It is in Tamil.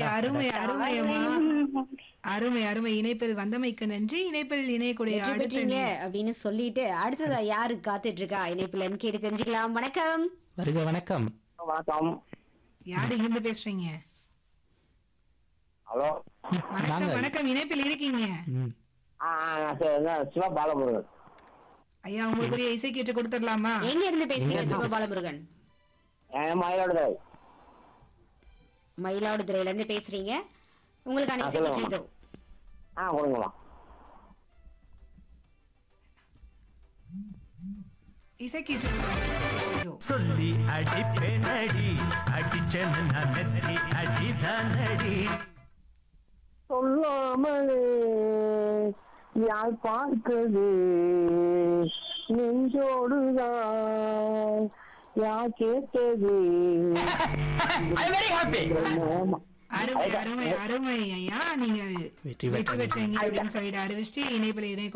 அருமை அருமை அம்மா அருமை அருமை இணைப்பில் வந்தமைக்கு நன்றி இணைப்பில் இணையக்கூடிய வெற்றி அடுத்த பெற்றீங்க அப்படின்னு சொல்லிட்டு அடுத்ததா யாரு காத்துட்டு இருக்கா இணைப்புலன்னு கேட்டு தெரிஞ்சுக்கலாம் வணக்கம் வருக வணக்கம் வணக்கம் யார் இங்கிருந்து பேசுறீங்க ஹலோ வணக்கம் நாங்க. வணக்கம் இணைப்பில் இருக்கீங்க ம் ஆ ஆ, நான் சரி, நான் சிவா பாலமுருகன் ஐயா உங்களுக்குரிய இசை கேட்டு கொடுத்துடலாமா எங்க இருந்து பேசுறீங்க சிவபாலமுருகன் என் மயிலோட மயிலாடுதுறையில இருந்து பேசுறீங்க உங்களுக்கான ஆ, இசை சொல்லுங்க. கேட்டு ஆ கொடுங்கம்மா இசை கேட்டு சொல்லி அடிப்பேனடி அடிச்சேன்னு நான் நெத்தி அடிதானடி சொல்லாமலே யார் பார்க்குது நெஞ்சோடுதான் யார் கேட்டது அருமை அருமை அருமை ஐயா நீங்கள் வெற்றி வெற்றி பெற்றீங்க. பெற்றீங்க அப்படின்னு சொல்லிட்டு அறிவிச்சுட்டு இணைப்பில் இணைய